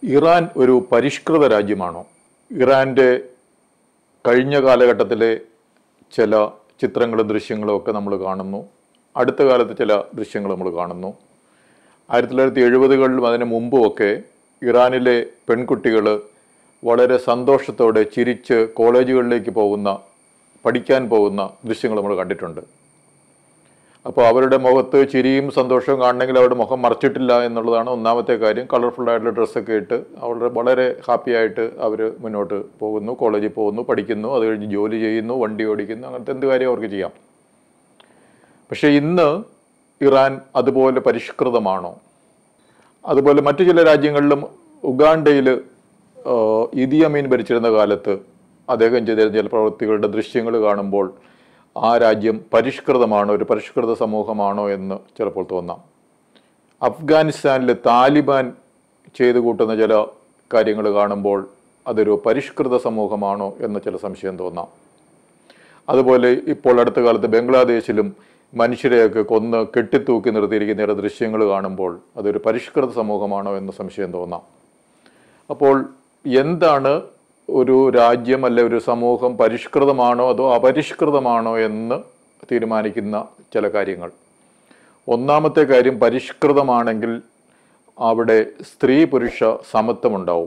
Iran ഒരു പരിഷ്കൃത രാജ്യമാണോ ഇറാൻ്റെ കഴിഞ്ഞ കാലഘട്ടത്തിലെ ചില ചിത്രങ്ങളും ദൃശ്യങ്ങളും ഒക്കെ നമ്മൾ കാണുന്നു അടുത്ത കാലത്ത് ചില ദൃശ്യങ്ങൾ നമ്മൾ കാണുന്നു ആയിരത്തി തൊള്ളായിരത്തി എഴുപതുകളിലും അതിന് മുമ്പുമൊക്കെ ഇറാനിലെ പെൺകുട്ടികൾ വളരെ സന്തോഷത്തോടെ ചിരിച്ച് കോളേജുകളിലേക്ക് പോകുന്ന പഠിക്കാൻ പോകുന്ന ദൃശ്യങ്ങൾ നമ്മൾ കണ്ടിട്ടുണ്ട് അപ്പോൾ അവരുടെ മുഖത്ത് ചിരിയും സന്തോഷവും കാണണമെങ്കിൽ അവരുടെ മുഖം മറച്ചിട്ടില്ല എന്നുള്ളതാണ് ഒന്നാമത്തെ കാര്യം കളർഫുൾ ആയിട്ടുള്ള ഡ്രസ്സൊക്കെ ഇട്ട് അവരുടെ വളരെ ഹാപ്പി ആയിട്ട് അവർ മുന്നോട്ട് പോകുന്നു കോളേജിൽ പോകുന്നു പഠിക്കുന്നു അത് കഴിഞ്ഞ് ജോലി ചെയ്യുന്നു വണ്ടി ഓടിക്കുന്നു അങ്ങനത്തെ എന്ത് കാര്യം അവർക്ക് ചെയ്യാം പക്ഷേ ഇന്ന് ഇറാൻ അതുപോലെ പരിഷ്കൃതമാണോ അതുപോലെ മറ്റു ചില രാജ്യങ്ങളിലും ഉഗാണ്ടയിൽ ഇതി അമീൻ ഭരിച്ചിരുന്ന കാലത്ത് അദ്ദേഹം ചെയ്തിരുന്ന ചില പ്രവൃത്തികളുടെ ദൃശ്യങ്ങൾ കാണുമ്പോൾ ആ രാജ്യം പരിഷ്കൃതമാണോ ഒരു പരിഷ്കൃത സമൂഹമാണോ എന്ന് ചിലപ്പോൾ തോന്നാം അഫ്ഗാനിസ്ഥാനിൽ താലിബാൻ ചെയ്തു കൂട്ടുന്ന ചില കാര്യങ്ങൾ കാണുമ്പോൾ അതൊരു പരിഷ്കൃത സമൂഹമാണോ എന്ന് ചില സംശയം തോന്നാം അതുപോലെ ഇപ്പോൾ അടുത്ത കാലത്ത് ബംഗ്ലാദേശിലും മനുഷ്യരെയൊക്കെ കൊന്ന് കെട്ടിത്തൂക്കി നിർത്തിയിരിക്കുന്ന ചില ദൃശ്യങ്ങൾ കാണുമ്പോൾ അതൊരു പരിഷ്കൃത സമൂഹമാണോ എന്ന് സംശയം തോന്നാം അപ്പോൾ എന്താണ് ഒരു രാജ്യം അല്ലെ ഒരു സമൂഹം പരിഷ്കൃതമാണോ അതോ അപരിഷ്കൃതമാണോ എന്ന് തീരുമാനിക്കുന്ന ചില കാര്യങ്ങൾ ഒന്നാമത്തെ കാര്യം പരിഷ്കൃതമാണെങ്കിൽ അവിടെ സ്ത്രീ പുരുഷ സമത്വമുണ്ടാവും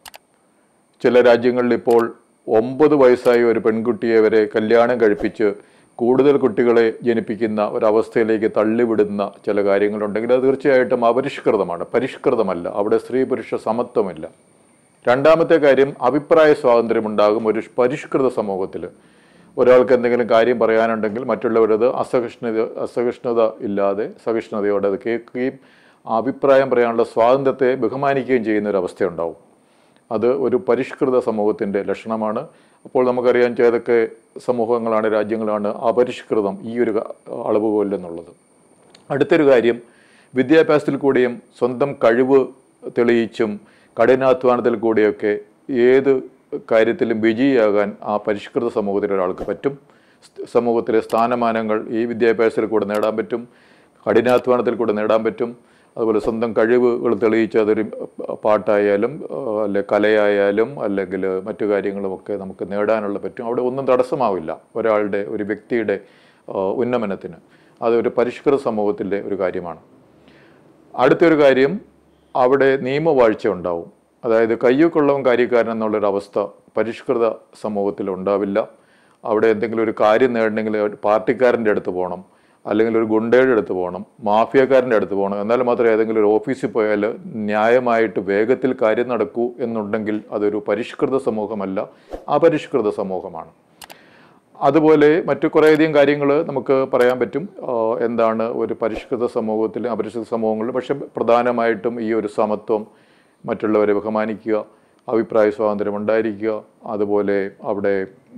ചില രാജ്യങ്ങളിൽ ഇപ്പോൾ ഒമ്പത് വയസ്സായ ഒരു പെൺകുട്ടിയെ വരെ കല്യാണം കഴിപ്പിച്ച് കൂടുതൽ കുട്ടികളെ ജനിപ്പിക്കുന്ന ഒരവസ്ഥയിലേക്ക് തള്ളിവിടുന്ന ചില കാര്യങ്ങളുണ്ടെങ്കിൽ അത് തീർച്ചയായിട്ടും അപരിഷ്കൃതമാണ് പരിഷ്കൃതമല്ല അവിടെ സ്ത്രീ പുരുഷ സമത്വമില്ല രണ്ടാമത്തെ കാര്യം അഭിപ്രായ സ്വാതന്ത്ര്യമുണ്ടാകും ഒരു പരിഷ്കൃത സമൂഹത്തിൽ ഒരാൾക്ക് എന്തെങ്കിലും കാര്യം പറയാനുണ്ടെങ്കിൽ മറ്റുള്ളവരത് അസഹിഷ്ണുത അസഹിഷ്ണുത ഇല്ലാതെ സഹിഷ്ണുതയോടെ അത് കേൾക്കുകയും ആ അഭിപ്രായം പറയാനുള്ള സ്വാതന്ത്ര്യത്തെ ബഹുമാനിക്കുകയും ചെയ്യുന്ന ഒരു അവസ്ഥയുണ്ടാവും അത് ഒരു പരിഷ്കൃത സമൂഹത്തിൻ്റെ ലക്ഷണമാണ് അപ്പോൾ നമുക്കറിയാം ഏതൊക്കെ സമൂഹങ്ങളാണ് രാജ്യങ്ങളാണ് അപരിഷ്കൃതം ഈ ഒരു അളവുകോലെന്നുള്ളത് അടുത്തൊരു കാര്യം വിദ്യാഭ്യാസത്തിൽ കൂടിയും സ്വന്തം കഴിവ് തെളിയിച്ചും കഠിനാധ്വാനത്തിൽ കൂടിയൊക്കെ ഏത് കാര്യത്തിലും വിജയിയാകാൻ ആ പരിഷ്കൃത സമൂഹത്തിൽ ഒരാൾക്ക് പറ്റും സമൂഹത്തിലെ സ്ഥാനമാനങ്ങൾ ഈ വിദ്യാഭ്യാസത്തിൽ കൂടെ നേടാൻ പറ്റും കഠിനാധ്വാനത്തിൽ കൂടെ നേടാൻ പറ്റും അതുപോലെ സ്വന്തം കഴിവുകൾ തെളിയിച്ച് അതൊരു പാട്ടായാലും അല്ലെ കലയായാലും അല്ലെങ്കിൽ മറ്റു കാര്യങ്ങളുമൊക്കെ നമുക്ക് നേടാനുള്ള പറ്റും അവിടെ ഒന്നും തടസ്സമാവില്ല ഒരാളുടെ ഒരു വ്യക്തിയുടെ ഉന്നമനത്തിന് അതൊരു പരിഷ്കൃത സമൂഹത്തിൻ്റെ ഒരു കാര്യമാണ് അടുത്തൊരു കാര്യം അവിടെ നിയമവാഴ്ച ഉണ്ടാവും അതായത് കയ്യൂക്കുള്ളവൻ കാര്യക്കാരൻ എന്നുള്ളൊരു അവസ്ഥ പരിഷ്കൃത സമൂഹത്തിൽ ഉണ്ടാവില്ല അവിടെ എന്തെങ്കിലും ഒരു കാര്യം നേടണമെങ്കിൽ പാർട്ടിക്കാരൻ്റെ അടുത്ത് പോകണം അല്ലെങ്കിൽ ഒരു ഗുണ്ടയുടെ അടുത്ത് പോകണം മാഫിയക്കാരൻ്റെ അടുത്ത് പോകണം എന്നാൽ മാത്രമേ ഏതെങ്കിലും ഒരു ഓഫീസിൽ പോയാൽ ന്യായമായിട്ട് വേഗത്തിൽ കാര്യം നടക്കൂ എന്നുണ്ടെങ്കിൽ അതൊരു പരിഷ്കൃത സമൂഹമല്ല അപരിഷ്കൃത സമൂഹമാണ് അതുപോലെ മറ്റു കുറേയധികം കാര്യങ്ങൾ നമുക്ക് പറയാൻ പറ്റും എന്താണ് ഒരു പരിഷ്കൃത സമൂഹത്തിൽ അപരിഷ്കൃത സമൂഹങ്ങളിൽ പക്ഷെ പ്രധാനമായിട്ടും ഈ ഒരു സമത്വം മറ്റുള്ളവരെ ബഹുമാനിക്കുക അഭിപ്രായ സ്വാതന്ത്ര്യം ഉണ്ടായിരിക്കുക അതുപോലെ അവിടെ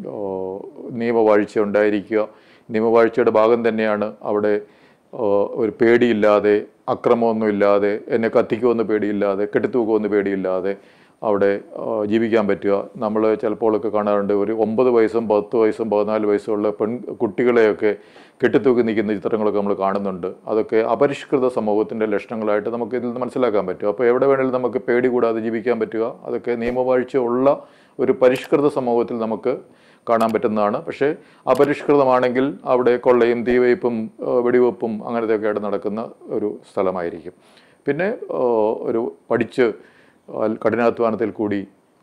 നിയമവാഴ്ച ഉണ്ടായിരിക്കുക നിയമവാഴ്ചയുടെ ഭാഗം തന്നെയാണ് അവിടെ ഒരു പേടിയില്ലാതെ അക്രമമൊന്നുമില്ലാതെ എന്നെ കത്തിക്കുമെന്ന് പേടിയില്ലാതെ കെട്ടിത്തൂക്കുമെന്ന് പേടിയില്ലാതെ അവിടെ ജീവിക്കാൻ പറ്റുക നമ്മൾ ചിലപ്പോഴൊക്കെ കാണാറുണ്ട് ഒരു ഒമ്പത് വയസ്സും പത്ത് വയസ്സും പതിനാല് വയസ്സുള്ള പെൺ കുട്ടികളെയൊക്കെ കെട്ടിത്തൂക്കി നിൽക്കുന്ന ചിത്രങ്ങളൊക്കെ നമ്മൾ കാണുന്നുണ്ട് അതൊക്കെ അപരിഷ്കൃത സമൂഹത്തിൻ്റെ ലക്ഷണങ്ങളായിട്ട് നമുക്ക് ഇതിൽ നിന്ന് മനസ്സിലാക്കാൻ പറ്റും അപ്പോൾ എവിടെ വേണമെങ്കിലും നമുക്ക് പേടി കൂടാതെ ജീവിക്കാൻ പറ്റുക അതൊക്കെ നിയമവാഴ്ച ഉള്ള ഒരു പരിഷ്കൃത സമൂഹത്തിൽ നമുക്ക് കാണാൻ പറ്റുന്നതാണ് പക്ഷേ അപരിഷ്കൃതമാണെങ്കിൽ അവിടെ കൊള്ളയും തീവയ്പും വെടിവെപ്പും അങ്ങനത്തെയൊക്കെ ആയിട്ട് നടക്കുന്ന ഒരു സ്ഥലമായിരിക്കും പിന്നെ ഒരു പഠിച്ച് കഠിനാധ്വാനത്തിൽ കൂടി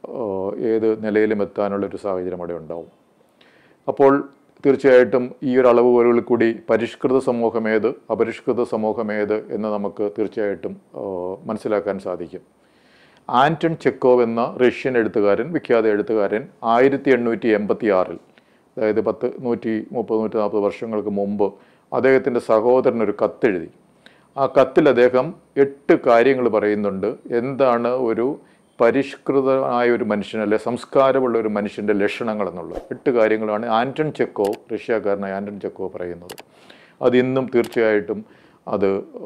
ഏത് നിലയിലും എത്താനുള്ളൊരു സാഹചര്യം അവിടെ ഉണ്ടാവും അപ്പോൾ തീർച്ചയായിട്ടും ഈ ഒരു അളവുകോലുകളിൽ കൂടി പരിഷ്കൃത സമൂഹം ഏത് അപരിഷ്കൃത സമൂഹം ഏത് എന്ന് നമുക്ക് തീർച്ചയായിട്ടും മനസ്സിലാക്കാൻ സാധിക്കും ആൻറ്റൺ ചെക്കോവ് എന്ന റഷ്യൻ എഴുത്തുകാരൻ വിഖ്യാത എഴുത്തുകാരൻ ആയിരത്തി എണ്ണൂറ്റി എൺപത്തി ആറിൽ അതായത് പത്ത് നൂറ്റി മുപ്പത് നൂറ്റി നാൽപ്പത് വർഷങ്ങൾക്ക് മുമ്പ് അദ്ദേഹത്തിൻ്റെ സഹോദരൻ ഒരു കത്തെഴുതി ആ കത്തിൽ അദ്ദേഹം എട്ട് കാര്യങ്ങൾ പറയുന്നുണ്ട് എന്താണ് ഒരു പരിഷ്കൃതമായ ഒരു മനുഷ്യൻ അല്ലെ സംസ്കാരമുള്ള ഒരു മനുഷ്യൻ്റെ ലക്ഷണങ്ങൾ എന്നുള്ളത് എട്ട് കാര്യങ്ങളാണ് ആൻറ്റൺ ചെക്കോവ് റഷ്യക്കാരനായ ആൻറ്റൺ ചെക്കോവ് പറയുന്നത് അത് ഇന്നും തീർച്ചയായിട്ടും അത്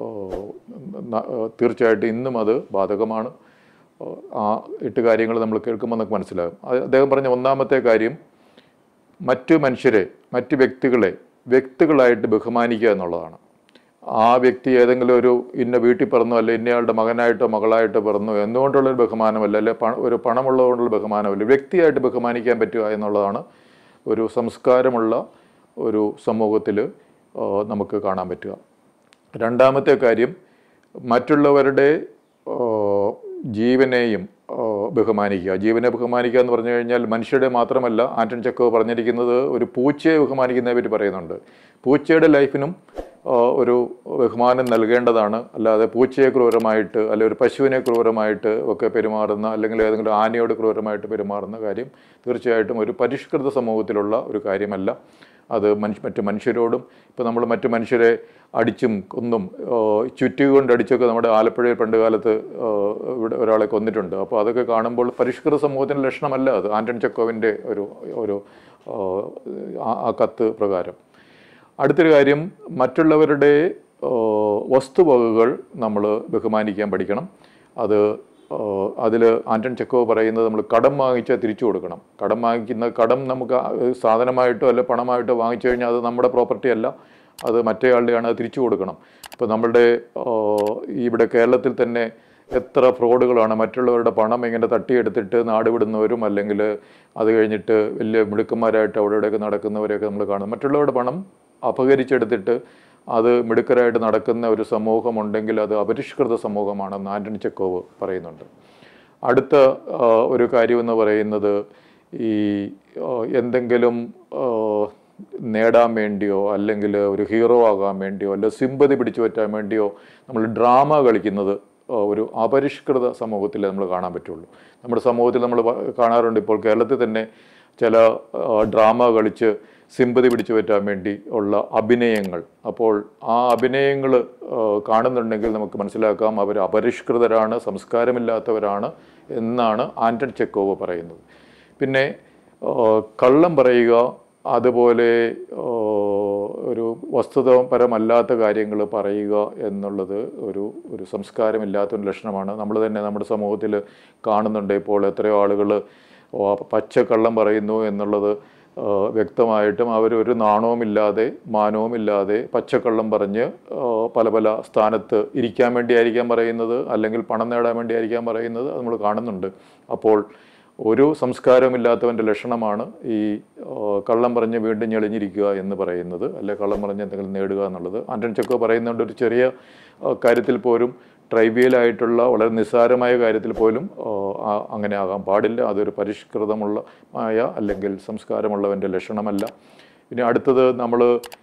തീർച്ചയായിട്ടും ഇന്നും അത് ബാധകമാണ് ആ എട്ട് കാര്യങ്ങൾ നമ്മൾ കേൾക്കുമ്പോൾ നമുക്ക് മനസ്സിലാകും അദ്ദേഹം പറഞ്ഞ ഒന്നാമത്തെ കാര്യം മറ്റു മനുഷ്യരെ മറ്റു വ്യക്തികളെ വ്യക്തികളായിട്ട് ബഹുമാനിക്കുക എന്നുള്ളതാണ് ആ വ്യക്തി ഏതെങ്കിലും ഒരു ഇന്ന വീട്ടിൽ പിറന്നു അല്ലെ ഇന്നയാളുടെ മകനായിട്ടോ മകളായിട്ടോ പിറന്നു എന്നുകൊണ്ടുള്ളൊരു ബഹുമാനമല്ല അല്ലെ പണ ഒരു പണമുള്ളതുകൊണ്ടുള്ള ബഹുമാനമല്ല വ്യക്തിയായിട്ട് ബഹുമാനിക്കാൻ പറ്റുക എന്നുള്ളതാണ് ഒരു സംസ്കാരമുള്ള ഒരു സമൂഹത്തിൽ നമുക്ക് കാണാൻ പറ്റുക രണ്ടാമത്തെ കാര്യം മറ്റുള്ളവരുടെ ആ, ജീവനെയും ആ, ബഹുമാനിക്കുക ജീവനെ ബഹുമാനിക്കുക എന്ന് പറഞ്ഞു കഴിഞ്ഞാൽ മനുഷ്യരുടെ മാത്രമല്ല ആന്റൺ ചെക്കോ പറഞ്ഞിരിക്കുന്നത് ഒരു പൂച്ചയെ ബഹുമാനിക്കുന്നതിനെ പറ്റി പറയുന്നുണ്ട് പൂച്ചയുടെ ലൈഫിനും ആ, ഒരു ബഹുമാനം നൽകേണ്ടതാണ് അല്ലാതെ പൂച്ചയെ ക്രൂരമായിട്ട് അല്ലെ ഒരു പശുവിനെ ക്രൂരമായിട്ട് ഒക്കെ പെരുമാറുന്ന അല്ലെങ്കിൽ ഏതെങ്കിലും ആനയോട് ക്രൂരമായിട്ട് പെരുമാറുന്ന കാര്യം തീർച്ചയായിട്ടും ഒരു പരിഷ്കൃത സമൂഹത്തിലുള്ള ഒരു കാര്യമല്ല അത് മനുഷ്യ മറ്റു മനുഷ്യരോടും ഇപ്പോൾ നമ്മൾ മറ്റു മനുഷ്യരെ അടിച്ചും കൊന്നും ആ, ചുറ്റുക കൊണ്ട് അടിച്ചൊക്കെ നമ്മുടെ ആലപ്പുഴയിൽ പണ്ട് കാലത്ത് ആ, ഇവിടെ ഒരാളെ കൊന്നിട്ടുണ്ട് അപ്പോൾ അതൊക്കെ കാണുമ്പോൾ പരിഷ്കൃത സമൂഹത്തിൻ്റെ ലക്ഷണമല്ല അത് ആന്റൺ ചെക്കോവിൻ്റെ ഒരു ഒരു ആ, ആ- ആ കത്ത് പ്രകാരം അടുത്തൊരു കാര്യം മറ്റുള്ളവരുടെ ആ, വസ്തുവകകൾ നമ്മൾ ബഹുമാനിക്കാൻ പഠിക്കണം അത് അതിൽ ആന്റൺ ചെക്കോ പറയുന്നത് നമ്മൾ കടം വാങ്ങിച്ചാൽ തിരിച്ചു കൊടുക്കണം കടം വാങ്ങിക്കുന്ന കടം നമുക്ക് ആ, സാധനമായിട്ടോ അല്ല പണമായിട്ടോ വാങ്ങിച്ചു കഴിഞ്ഞാൽ അത് നമ്മുടെ പ്രോപ്പർട്ടി അല്ല അത് മറ്റേയാളുടെയാണ് അത് തിരിച്ചു കൊടുക്കണം ഇപ്പോൾ നമ്മളുടെ ആ, ഇവിടെ കേരളത്തിൽ തന്നെ എത്ര ഫ്രോഡുകളാണ് മറ്റുള്ളവരുടെ പണം ഇങ്ങനെ തട്ടിയെടുത്തിട്ട് നാട് വിടുന്നവരും അല്ലെങ്കിൽ അത് കഴിഞ്ഞിട്ട് വലിയ മിടുക്കന്മാരായിട്ട് അവിടെ ഇവിടെയൊക്കെ നടക്കുന്നവരെയൊക്കെ നമ്മൾ കാണും മറ്റുള്ളവരുടെ പണം അപഹരിച്ചെടുത്തിട്ട് അത് മിടുക്കരായിട്ട് നടക്കുന്ന ഒരു സമൂഹമുണ്ടെങ്കിൽ അത് അപരിഷ്കൃത സമൂഹമാണെന്ന് ആന്റണി ചെക്കോവ് പറയുന്നുണ്ട് അടുത്ത ആ, ഒരു കാര്യമെന്ന് പറയുന്നത് ഈ ആ, എന്തെങ്കിലും ആ, നേടാൻ വേണ്ടിയോ അല്ലെങ്കിൽ ഒരു ഹീറോ ആകാൻ വേണ്ടിയോ അല്ല സിമ്പതി പിടിച്ചു പറ്റാൻ വേണ്ടിയോ നമ്മൾ ഡ്രാമ കളിക്കുന്നത് ആ, ഒരു അപരിഷ്കൃത സമൂഹത്തിൽ നമ്മൾ കാണാൻ പറ്റുള്ളൂ നമ്മുടെ സമൂഹത്തിൽ നമ്മൾ പ- കാണാറുണ്ട് ഇപ്പോൾ കേരളത്തിൽ തന്നെ ചില ആ, ഡ്രാമ കളിച്ച് സിമ്പതി പിടിച്ചു പറ്റാൻ വേണ്ടി ഉള്ള അഭിനയങ്ങൾ അപ്പോൾ ആ അഭിനയങ്ങൾ കാണുന്നുണ്ടെങ്കിൽ നമുക്ക് മനസ്സിലാക്കാം അവർ അപരിഷ്കൃതരാണ് സംസ്കാരമില്ലാത്തവരാണ് എന്നാണ് ആന്റൺ ചെക്കോവ് പറയുന്നത് പിന്നെ ആ, കള്ളം പറയുക അതുപോലെ ആ, ഒരു വസ്തുതപരമല്ലാത്ത കാര്യങ്ങൾ പറയുക എന്നുള്ളത് ഒരു ഒരു സംസ്കാരമില്ലാത്ത ഒരു ലക്ഷണമാണ് നമ്മൾ തന്നെ നമ്മുടെ സമൂഹത്തിൽ കാണുന്നുണ്ട് ഇപ്പോൾ എത്രയോ ആളുകൾ പച്ചക്കള്ളം പറയുന്നു എന്നുള്ളത് ആ, വ്യക്തമായിട്ടും അവർ ഒരു നാണവുമില്ലാതെ മാനവുമില്ലാതെ പച്ചക്കള്ളം പറഞ്ഞ് ആ, പല പല സ്ഥാനത്ത് ഇരിക്കാൻ വേണ്ടിയായിരിക്കാം പറയുന്നത് അല്ലെങ്കിൽ പണം നേടാൻ വേണ്ടിയായിരിക്കാം പറയുന്നത് അത് നമ്മൾ കാണുന്നുണ്ട് അപ്പോൾ ഒരു സംസ്കാരമില്ലാത്തവൻ്റെ ലക്ഷണമാണ് ഈ ആ, കള്ളം പറഞ്ഞ് വീണ്ടും ഞെളിഞ്ഞിരിക്കുക എന്ന് പറയുന്നത് അല്ലെ കള്ളം പറഞ്ഞ് എന്തെങ്കിലും നേടുക എന്നുള്ളത് ആന്റൺ ചെക്കോ പറയുന്നുണ്ട് ഒരു ചെറിയ ആ, കാര്യത്തിൽ പോലും ട്രൈവിയലായിട്ടുള്ള വളരെ നിസ്സാരമായ കാര്യത്തിൽ പോലും ആ, ആ- അങ്ങനെ ആകാൻ പാടില്ല അതൊരു പരിഷ്കൃതമുള്ള മായ അല്ലെങ്കിൽ സംസ്കാരമുള്ളവൻ്റെ ലക്ഷണമല്ല പിന്നെ അടുത്തത് നമ്മൾ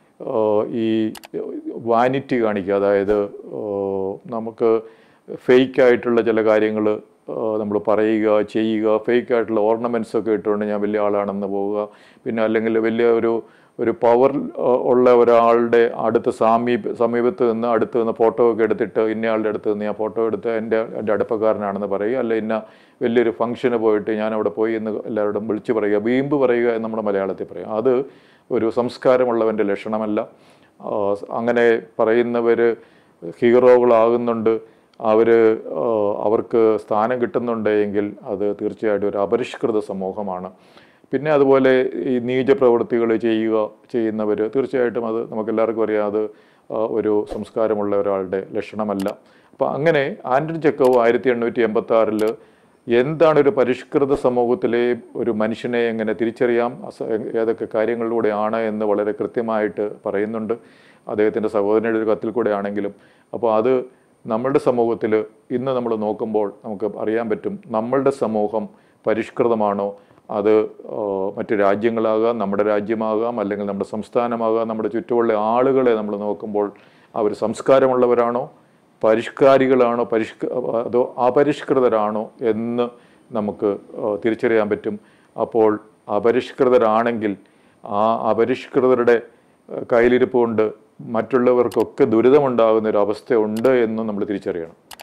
ഈ വാനിറ്റി കാണിക്കുക അതായത് ആ, നമുക്ക് ഫേക്ക് ആയിട്ടുള്ള ചില കാര്യങ്ങൾ നമ്മൾ പറയുക ചെയ്യുക ഫേക്ക് ആയിട്ടുള്ള ഓർണമെൻറ്റ്സ് ഒക്കെ ഇട്ടുകൊണ്ട് ഞാൻ വലിയ ആളാണെന്ന് പോവുക പിന്നെ അല്ലെങ്കിൽ വലിയ ഒരു ഒരു പവർ ഉള്ള ഒരാളുടെ അടുത്ത് സമീപ സമീപത്ത് നിന്ന് അടുത്ത് നിന്ന് ഫോട്ടോ ഒക്കെ എടുത്തിട്ട് ഇന്നയാളുടെ അടുത്ത് നിന്ന് ഞാൻ ഫോട്ടോ എടുത്ത് എൻ്റെ എൻ്റെ അടുപ്പക്കാരനാണെന്ന് പറയുക അല്ല ഇന്ന വലിയൊരു ഫംഗ്ഷന് പോയിട്ട് ഞാൻ അവിടെ പോയി എന്ന് എല്ലാവരോടും വിളിച്ച് പറയുക വീമ്പ് പറയുക എന്ന് നമ്മുടെ മലയാളത്തിൽ പറയും അത് ഒരു സംസ്കാരമുള്ളവൻ്റെ ലക്ഷണമല്ല ആ, അങ്ങനെ പറയുന്നവർ ഹീറോകളാകുന്നുണ്ട് അവർ അവർക്ക് സ്ഥാനം കിട്ടുന്നുണ്ട് എങ്കിൽ അത് തീർച്ചയായിട്ടും ഒരു അപരിഷ്കൃത സമൂഹമാണ് പിന്നെ അതുപോലെ ഈ നീച പ്രവൃത്തികൾ ചെയ്യുക ചെയ്യുന്നവർ തീർച്ചയായിട്ടും അത് നമുക്കെല്ലാവർക്കും അറിയാം അത് ആ, ഒരു സംസ്കാരമുള്ള ഒരാളുടെ ലക്ഷണമല്ല അപ്പോൾ അങ്ങനെ ആന്റണി ചെക്കോവ് ആയിരത്തി എണ്ണൂറ്റി എൺപത്തി ആറിൽ എന്താണ് ഒരു പരിഷ്കൃത സമൂഹത്തിലെ ഒരു മനുഷ്യനെ എങ്ങനെ തിരിച്ചറിയാം അസ- ഏതൊക്കെ കാര്യങ്ങളിലൂടെയാണ് എന്ന് വളരെ കൃത്യമായിട്ട് പറയുന്നുണ്ട് അദ്ദേഹത്തിൻ്റെ സഹോദരൻ്റെ ഒരു കത്തിൽ കൂടെ ആണെങ്കിലും അപ്പോൾ അത് നമ്മളുടെ സമൂഹത്തിൽ ഇന്ന് നമ്മൾ നോക്കുമ്പോൾ നമുക്ക് അറിയാൻ പറ്റും നമ്മളുടെ സമൂഹം പരിഷ്കൃതമാണോ അത് ആ, മറ്റ് രാജ്യങ്ങളാകാം നമ്മുടെ രാജ്യമാകാം അല്ലെങ്കിൽ നമ്മുടെ സംസ്ഥാനമാകാം നമ്മുടെ ചുറ്റുമുള്ള ആളുകളെ നമ്മൾ നോക്കുമ്പോൾ അവർ സംസ്കാരമുള്ളവരാണോ പരിഷ്കാരികളാണോ പരിഷ്ക അതോ അപരിഷ്കൃതരാണോ എന്ന് നമുക്ക് ആ, തിരിച്ചറിയാൻ പറ്റും അപ്പോൾ അപരിഷ്കൃതരാണെങ്കിൽ ആ അപരിഷ്കൃതരുടെ ആ, കയ്യിലിരിപ്പ് കൊണ്ട് മറ്റുള്ളവർക്കൊക്കെ ദുരിതമുണ്ടാകുന്ന ഒരു അവസ്ഥയുണ്ട് എന്നും നമ്മൾ തിരിച്ചറിയണം